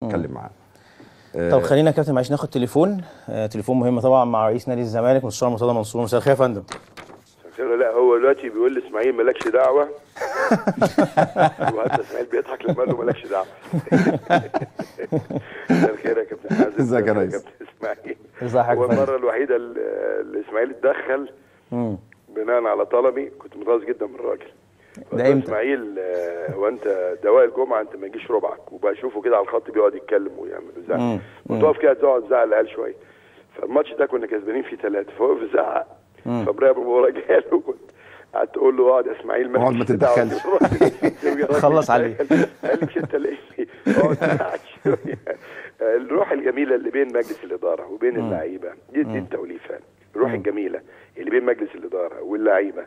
اتكلم معاه طب خلينا يا كابتن معلش ناخد تليفون آه تليفون مهم طبعا مع رئيس نادي الزمالك مستشار مرتضى منصور مساء الخير يا فندم قلت له لا هو دلوقتي بيقول لي اسماعيل مالكش دعوه وحتى اسماعيل بيضحك لما قال له مالكش دعوه مساء الخير يا كابتن حازم ازيك يا مساء الخير ريس؟ كابتن اسماعيل ازي حضرتك هو يا فندم؟ المره الوحيده اللي اللي اسماعيل اتدخل مم. بناء على طلبي كنت متغاظ جدا من الراجل قلت ده له امتى؟ اسماعيل آه، هو انت دواء الجمعه انت ما يجيش ربعك وبشوفه كده على الخط بيقعد يتكلم ويعمل ويزعق مم. كنت واقف كده تقعد تزعق العيال شويه فالماتش ده كنا كسبانين فيه ثلاثه فوقف يزعق فابراهيم ابو ورا جاله كنت قعدت اقول له اقعد يا اسماعيل اقعد ما مالكش دعوة. تتدخلش. خلص عليه. قال لي مش انت ليه اقعد تزعق شويه الروح الجميله اللي بين مجلس الاداره وبين اللعيبه دي دي التوليفه الروح الجميله اللي بين مجلس الاداره واللعيبه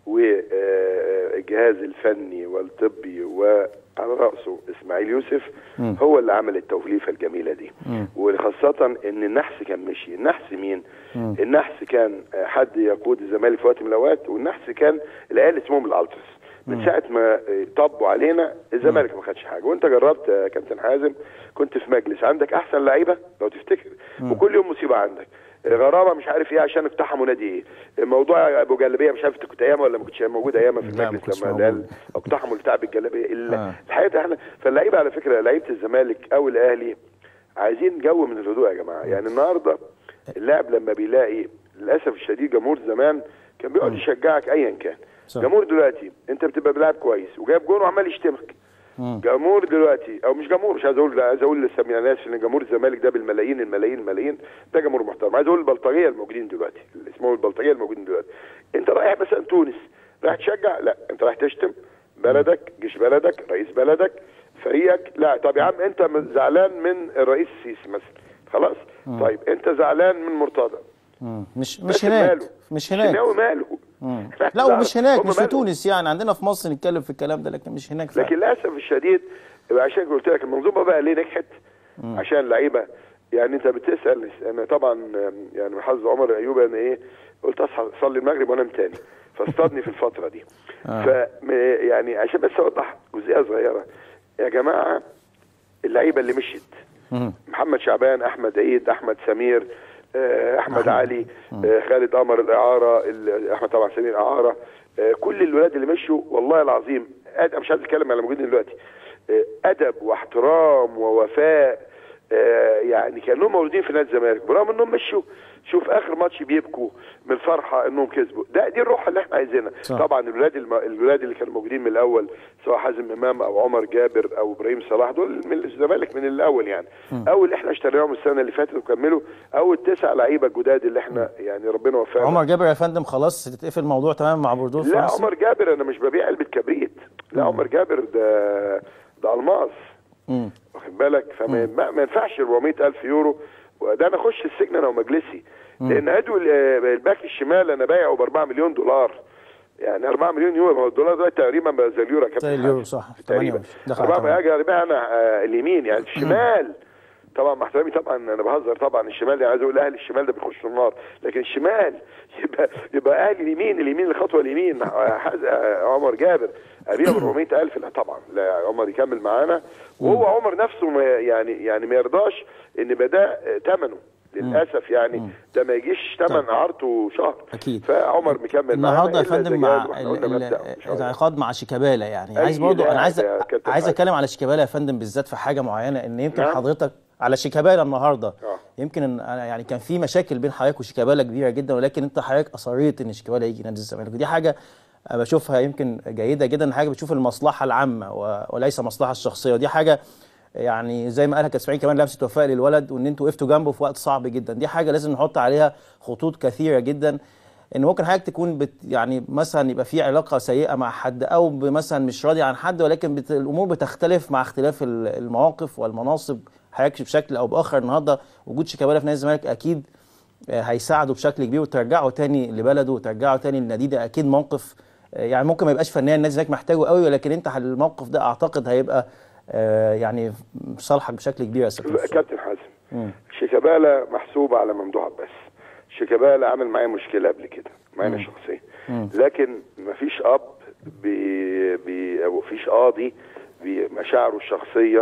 والجهاز الفني والطبي وعلى راسه اسماعيل يوسف هو اللي عمل التوليفه الجميله دي وخاصه ان النحس كان مشي النحس مين النحس كان آه، حد يقود الزمالك في وقت من الاوقات والنحس كان العيال اسمهم الالترس من ساعه ما آه، طبوا علينا الزمالك ما خدش حاجه وانت جربت يا كابتن حازم كنت في مجلس عندك احسن لعيبه لو تفتكر وكل يوم مصيبه عندك غرامه مش عارف ايه عشان اقتحموا نادي ايه موضوع ابو جلابيه مش عارف انت كنت ايامه ولا ما كنتش موجود ايامها في لا، ما المجلس كنتش لما موجود. قال اقتحموا بتاع بالجلابيه ال- آه. الحقيقه احنا فاللعيبه على فكره لعيبه الزمالك او الاهلي عايزين جو من الهدوء يا جماعه يعني النهارده اللاعب لما بيلاقي للاسف الشديد جمهور زمان كان بيقعد يشجعك ايا كان صح. جمهور دلوقتي انت بتبقى بلاعب كويس وجايب جون وعمال يشتمك جمهور دلوقتي او مش جمهور مش عايز اقول عايز اقول لسه انا اسف ان جمهور الزمالك ده بالملايين الملايين الملايين ده جمهور محترم عايز اقول البلطجيه الموجودين دلوقتي اللي اسمهم البلطجيه الموجودين دلوقتي انت رايح مثلا تونس رايح تشجع لا انت رايح تشتم بلدك جيش بلدك رئيس بلدك فريقك لا طب يا عم انت م- زعلان من الرئيس السيسي مثلا خلاص طيب انت زعلان من مرتضى مم. مش بس مش هناك ماله؟ مش هناك شناوي ماله مم. لا ومش هناك هم مش في مالهم؟ تونس يعني عندنا في مصر نتكلم في الكلام ده لكن مش هناك فعلا. لكن للاسف الشديد عشان كده قلت لك المنظومه بقى ليه نجحت عشان اللعيبه يعني انت بتسال انا طبعا يعني من حظ عمر ايوب انا ايه قلت اصحى اصلي المغرب وانام تاني فاصطادني في الفتره دي ف يعني عشان بس اوضح جزئيه صغيره يا جماعه اللعيبه اللي مشيت مم. محمد شعبان احمد عيد احمد سمير آه، احمد علي آه، خالد قمر الاعاره ال- احمد طبعا سمير اعاره آه، كل الولاد اللي مشوا والله العظيم أد- مش عايز اتكلم على موجودين دلوقتي آه، ادب واحترام ووفاء آه، يعني كانهم مولودين في نادي الزمالك برغم انهم مشوا شوف اخر ماتش بيبكوا من الفرحه انهم كسبوا ده دي الروح اللي احنا عايزينها صح. طبعا الولاد الم... الولاد اللي كانوا موجودين من الاول سواء حازم امام او عمر جابر او ابراهيم صلاح دول من الزمالك من الاول يعني او اللي احنا اشتريناهم السنه اللي فاتت وكملوا او التسع لعيبه الجداد اللي احنا يعني ربنا وفقنا عمر جابر يا فندم خلاص تتقفل الموضوع تمام مع بوردو لا الفرنسي عمر جابر انا مش ببيع علبه كبريت لا عمر جابر ده ده الماس مم. واخد بالك فما ما, ما ينفعش 400 الف يورو وده انا اخش السجن انا ومجلسي لان ادو ال- الباك الشمال انا بايعه ب 4 مليون دولار يعني 4 مليون يورو ما هو الدولار ده تقريبا بقى زي اليورو يا كابتن زي اليورو، حازم. صح. تقريبا 8 دخل على 4 8. اجي ابيع انا آه، اليمين يعني الشمال طبعا مع احترامي طبعا انا بهزر طبعا الشمال يعني عايز اقول اهل الشمال ده بيخش النار لكن الشمال يبقى يبقى اهل اليمين اليمين الخطوه اليمين آه، حاز- آه، عمر جابر ابيع ب 400000 لا طبعا لا عمر يكمل معانا وهو عمر نفسه ما يعني يعني ما يرضاش ان يبقى ده ثمنه للاسف يعني ده ما يجيش ثمن اعارته شهر أكيد. فعمر مكمل النهارده يا معانا إلا فندم إذا مع جاب وإحنا قلنا ال- ال- مبدأه إن شاء الله. الانعقاد مع شيكابالا يعني أي عايز برضو انا لاعب عايز يا كابتن عايز حازم. اتكلم على شيكابالا يا فندم بالذات في حاجه معينه ان يمكن نعم. حضرتك على شيكابالا النهارده آه. يمكن ان انا يعني كان في مشاكل بين حضرتك وشيكابالا كبيره جدا ولكن انت حضرتك اصريت ان شيكابالا يجي نادي الزمالك ودي حاجه أنا بشوفها يمكن جيده جدا حاجه بتشوف المصلحه العامه و- وليس المصلحه الشخصيه ودي حاجه يعني زي ما قالها كابتن اسماعيل كمان لمسه وفاء للولد وان انتوا وقفتوا جنبه في وقت صعب جدا دي حاجه لازم نحط عليها خطوط كثيره جدا ان ممكن حضرتك تكون بت يعني مثلا يبقى في علاقه سيئه مع حد او ب- مثلا مش راضي عن حد ولكن بت الامور بتختلف مع اختلاف ال- المواقف والمناصب حضرتك بشكل او باخر النهارده وجود شيكابالا في نادي الزمالك اكيد آه، هيساعده بشكل كبير وترجعه تاني لبلده وترجعه تاني للنادي ده اكيد موقف آه، يعني ممكن ما يبقاش فنيا النادي الزمالك محتاجه قوي ولكن انت الموقف ده اعتقد هيبقى آه، يعني في صالحك بشكل كبير يا استاذ مصطفى. كابتن حازم شيكابالا محسوب على ممدوح عباس شيكابالا عمل معايا مشكله قبل كده معانا شخصيا لكن مفيش اب بي بي او مفيش قاضي بمشاعره الشخصيه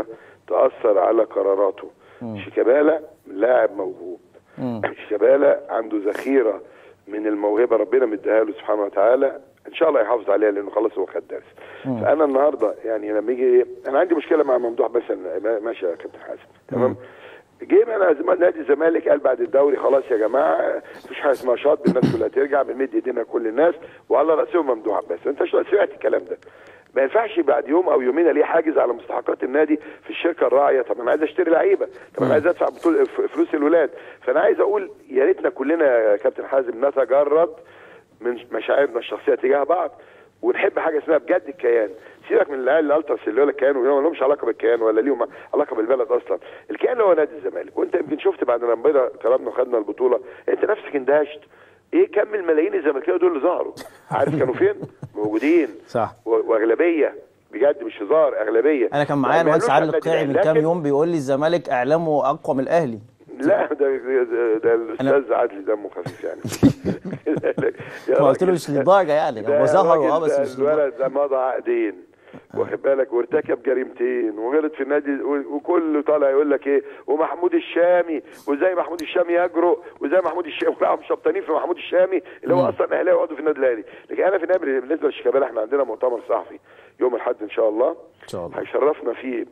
تاثر على قراراته شيكابالا لاعب موهوب شيكابالا عنده ذخيره من الموهبه ربنا مديها له سبحانه وتعالى ان شاء الله يحافظ عليها لانه خلاص هو خد درس فانا النهارده يعني لما يجي انا عندي مشكله مع ممدوح بس ماشي يا كابتن حازم تمام جه انا زمان نادي الزمالك قال بعد الدوري خلاص يا جماعه مفيش حاجه اسمها شاط الناس كلها ترجع بنمد ايدينا كل الناس وعلى راسهم ممدوح بس انت سمعت الكلام ده ما ينفعش بعد يوم او يومين الاقي حاجز على مستحقات النادي في الشركه الراعيه طب انا عايز اشتري لعيبه طب انا عايز ادفع بطول فلوس الولاد فانا عايز اقول يا ريتنا كلنا يا كابتن حازم نتجرد من مشاعرنا الشخصيه تجاه بعض ونحب حاجه اسمها بجد الكيان سيبك من العيال الالتراس اللي يقول لك كيان وما لهمش علاقه بالكيان ولا ليهم علاقه بالبلد اصلا الكيان هو نادي الزمالك وانت يمكن شفت بعد ما بيضا كرمنا وخدنا البطوله انت نفسك اندهشت ايه كم الملايين الزملكاويه دول اللي ظهروا عارف كانوا فين موجودين صح واغلبيه بجد مش هزار اغلبيه انا كان معايا المهندس عادل القيعي من كام يوم بيقول لي الزمالك اعلامه اقوى من الاهلي لا ده ده, ده الاستاذ عادل دمه خفيف يعني ما قلت له مش للدرجه يعني هو ظهر اه بس مش الولد ده مضى عقدين واخد بالك وارتكب جريمتين وغلط في النادي وكله طالع يقول لك ايه ومحمود الشامي وازاي محمود الشامي يجرؤ وازاي محمود الشامي وقعوا شبطانين في محمود الشامي اللي هو اصلا اهلاوي وعضو في النادي الاهلي لكن انا في النادي بالنسبه للشيكابالا احنا عندنا مؤتمر صحفي يوم الاحد ان شاء الله ان شاء الله هيشرفنا فيه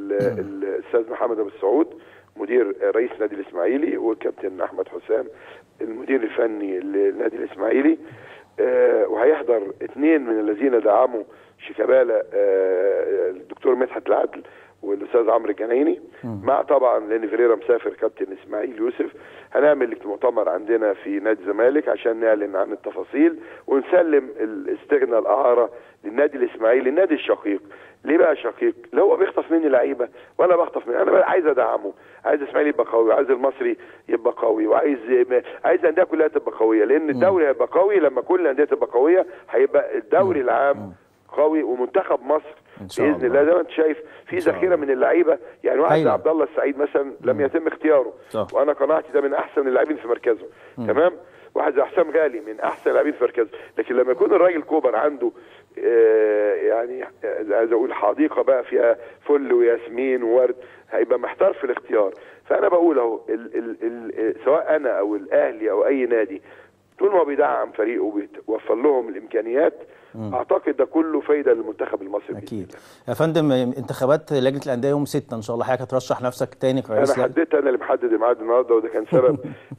الاستاذ محمد ابو السعود مدير رئيس النادي الاسماعيلي والكابتن احمد حسام المدير الفني للنادي الاسماعيلي آه وهيحضر اثنين من الذين دعموا شيكابالا آه الدكتور مدحت العدل والاستاذ عمرو الجنايني مع طبعا لان فيريرا مسافر كابتن اسماعيل يوسف هنعمل مؤتمر عندنا في نادي الزمالك عشان نعلن عن التفاصيل ونسلم الاستغناء الاعاره للنادي الاسماعيلي النادي الشقيق ليه بقى شقيق؟ لا هو بيخطف مني لعيبه ولا بخطف مني انا عايز ادعمه عايز اسماعيلي يبقى قوي وعايز المصري يبقى قوي وعايز عايز الانديه كلها تبقى قويه لان الدوري هيبقى قوي لما كل الانديه تبقى قويه هيبقى الدوري العام قوي ومنتخب مصر باذن الله زي ما انت شايف في ذخيره من اللعيبه يعني واحد زي عبد الله السعيد مثلا لم يتم اختياره صح. وانا قناعتي ده من احسن اللاعبين في مركزه تمام واحد زي حسام غالي من احسن اللاعبين في مركزه لكن لما يكون الراجل كوبر عنده آه يعني عايز اقول حديقه بقى فيها فل وياسمين وورد هيبقى محتار في الاختيار فانا بقول اهو ال ال ال سواء انا او الاهلي او اي نادي طول ما بيدعم فريقه وبيوفر لهم الامكانيات مم. اعتقد ده كله فايده للمنتخب المصري اكيد يا فندم انتخابات لجنه الانديه يوم 6 ان شاء الله حضرتك هترشح نفسك تاني كرئيس انا حددت انا اللي محدد الميعاد النهارده وده كان سبب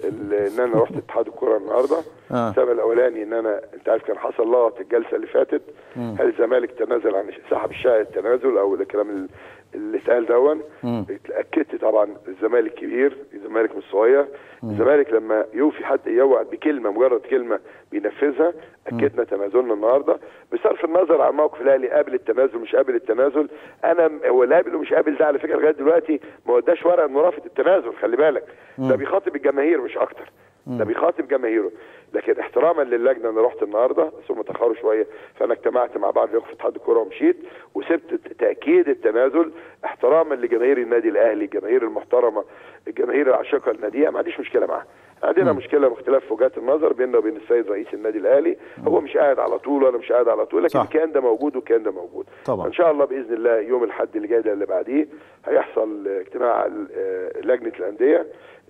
ان انا رحت اتحاد الكره النهارده آه. السبب الاولاني ان انا انت عارف كان حصل لغط الجلسه اللي فاتت مم. هل الزمالك تنازل عن سحب الشائع التنازل او الكلام اللي اتقال دون اتاكدت طبعا الزمالك كبير الزمالك مش صغير الزمالك لما يوفي حد يوعد بكلمه مجرد كلمه بينفذها اكدنا تنازلنا النهارده بصرف النظر عن موقف الاهلي قابل التنازل مش قابل التنازل انا هو اللي قابل ومش قابل ده على فكره لغايه دلوقتي ما وداش ورقه انه رافض التنازل خلي بالك ده بيخاطب الجماهير مش اكتر ده بيخاطب جماهيره لكن احتراما للجنه انا رحت النهارده ثم تاخروا شويه فانا اجتمعت مع بعض الاخوه في اتحاد الكوره ومشيت وسبت تاكيد التنازل احتراما لجماهير النادي الاهلي الجماهير المحترمه الجماهير العشاقه الناديه ما عنديش مشكله معاها عندنا مشكله واختلاف في وجهات النظر بيننا وبين السيد رئيس النادي الاهلي هو مش قاعد على طول وانا مش قاعد على طول لكن الكيان ده موجود والكيان ده موجود طبعا. ان شاء الله باذن الله يوم الاحد اللي جاي ده اللي بعديه هيحصل اجتماع لجنه الانديه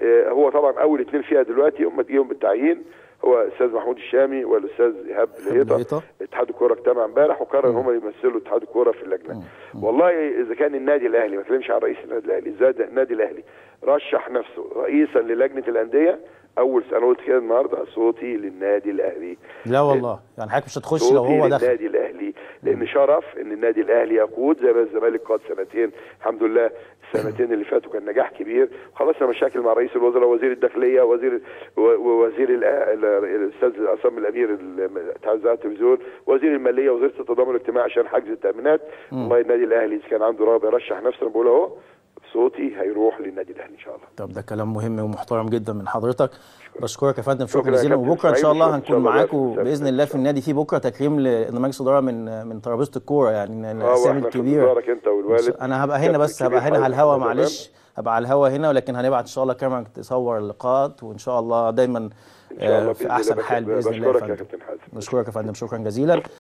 هو طبعا اول اثنين فيها دلوقتي هم تجيهم بالتعيين هو الاستاذ محمود الشامي والاستاذ ايهاب لهيطه اتحاد الكوره اجتمع امبارح وقرر ان هم يمثلوا اتحاد الكوره في اللجنه مم. والله اذا كان النادي الاهلي ما اتكلمش عن رئيس النادي الاهلي ازاي النادي الاهلي رشح نفسه رئيسا للجنه الانديه اول سنه قلت كده النهارده صوتي للنادي الاهلي لا والله يعني حضرتك مش هتخش لو هو دخل للنادي الاهلي لان شرف ان النادي الاهلي يقود زي ما الزمالك قاد سنتين الحمد لله السنتين اللي فاتوا كان نجاح كبير خلصنا مشاكل مع رئيس الوزراء وزير الداخليه وزير ووزير الاستاذ عصام الامير بتاع التلفزيون وزير الماليه وزير التضامن الاجتماعي عشان حجز التامينات والله النادي الاهلي اذا كان عنده رغبه يرشح نفسه انا بقول اهو صوتي هيروح للنادي الاهلي ان شاء الله طب ده كلام مهم ومحترم جدا من حضرتك بشكرك يا فندم شكرا جزيلا وبكره ان شاء الله هنكون معاكم باذن الله في النادي في بكره تكريم لمجلس اداره من من ترابيزه الكوره يعني الاسامي الكبيره انت والوالد انا هبقى هنا بس هبقى هنا على الهوا معلش هبقى على الهوا هنا ولكن هنبعت ان شاء الله كاميرا تصور اللقاءات وان شاء الله دايما إن شاء الله في احسن حال باذن الله بشكرك يا كابتن حازم بشكرك يا فندم شكرا جزيلا